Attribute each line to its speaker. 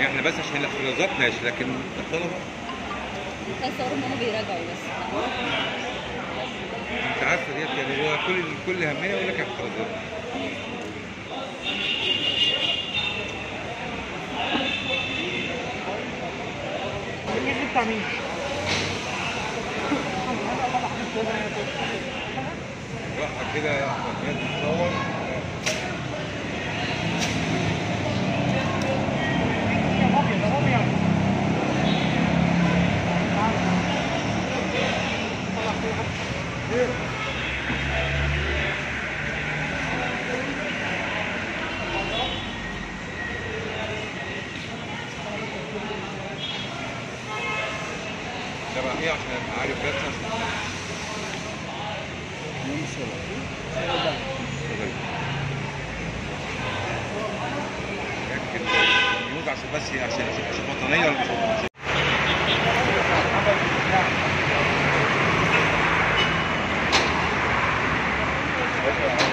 Speaker 1: احنا بس عشان الاحترازات ماشي لكن الطلبه
Speaker 2: كان صور ان هم بيراجعوا بس
Speaker 1: انت عارفه ديت يعني هو كل كل همنا يقول لك احترازات
Speaker 3: بتاع مين؟
Speaker 1: راحه كده احمد بتصور تبع ايه عشان ابقى عارف بس عشان لكن اليهود عشان بس عشان عشان وطنيه ولا مش وطنيه
Speaker 3: Thank you.